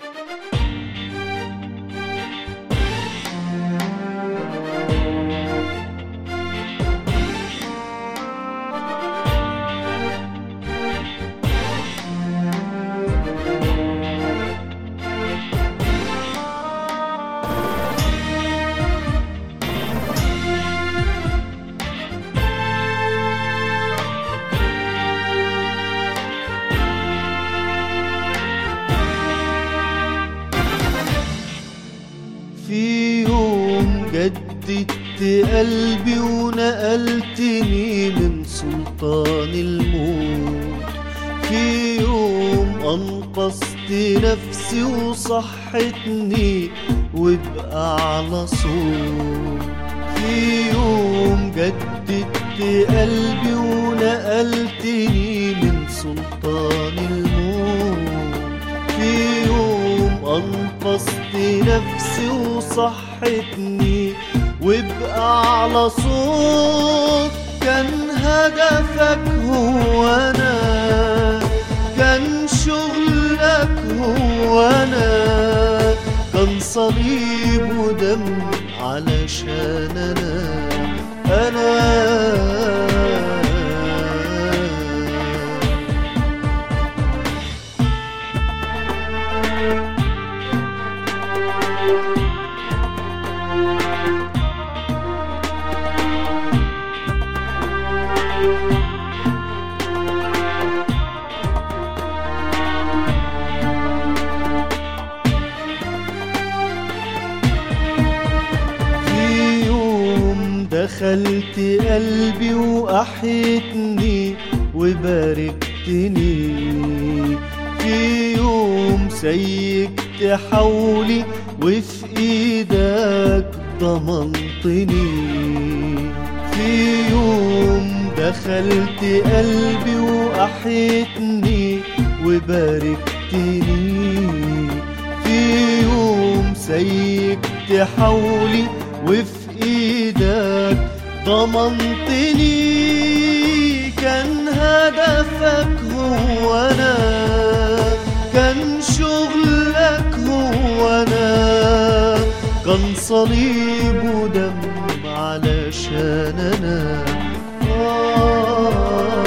في يوم جددت قلبي ونقلتني من سلطان الموت في يوم أنقذت نفسي وصحتني وبقى على صوت في يوم جددت قلبي ونقلتني من سلطان الموت في يوم أنقذت نفسي وصحتني وابقى على صوت كان هدفك هو أنا كان شغلك هو أنا كان صليب ودم علشان أنا أنا في يوم دخلت قلبي وأحيتني وباركتني في يوم سيكت حولي وفي ايدك ضمنتني في يوم دخلت قلبي وأحيتني وباركتني في يوم سيكت حولي وفي ايدك ضمنتني كان هدفك هو انا كان شغلك هو انا كان صليب ودم علشان انا آه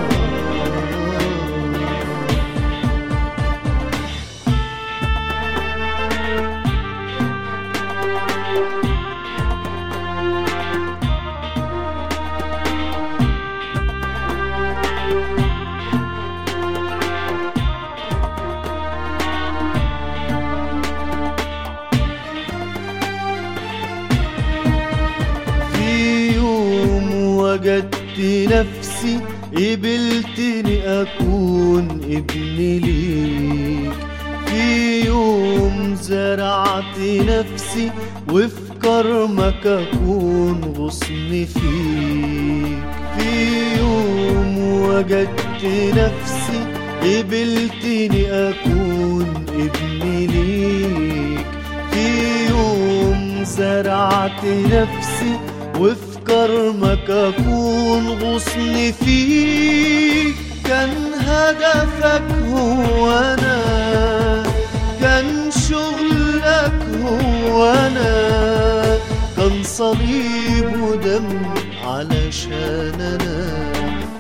في يوم وجدت نفسي قبلتني أكون ابن ليك في يوم زرعت نفسي وفي كرمك أكون غصن فيك في يوم وجدت نفسي قبلتني أكون ابن ليك في يوم زرعت نفسي وفي كرمك أكون غصن فيك كان هدفك هو أنا كان شغلك هو أنا كان صليب ودم علشان أنا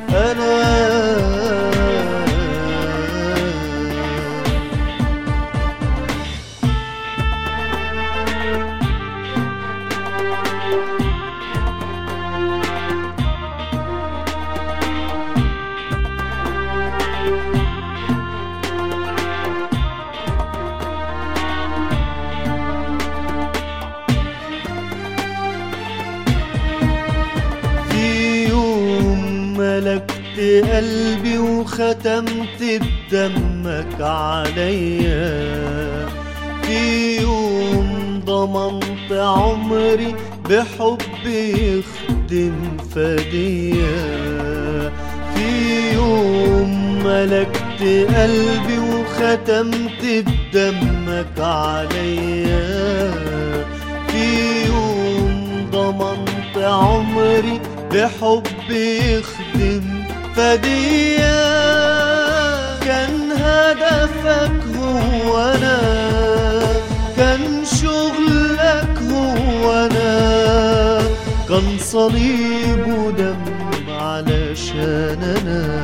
أنا في يوم ملكت قلبي وختمت بدمك عليا في يوم ضمنت عمري بحب يخدم فديا في يوم ملكت قلبي وختمت بدمك عليا في يوم ضمنت عمري بحب يخدم فديا كان هدفك هو انا وانا كان صليب ودم علشان انا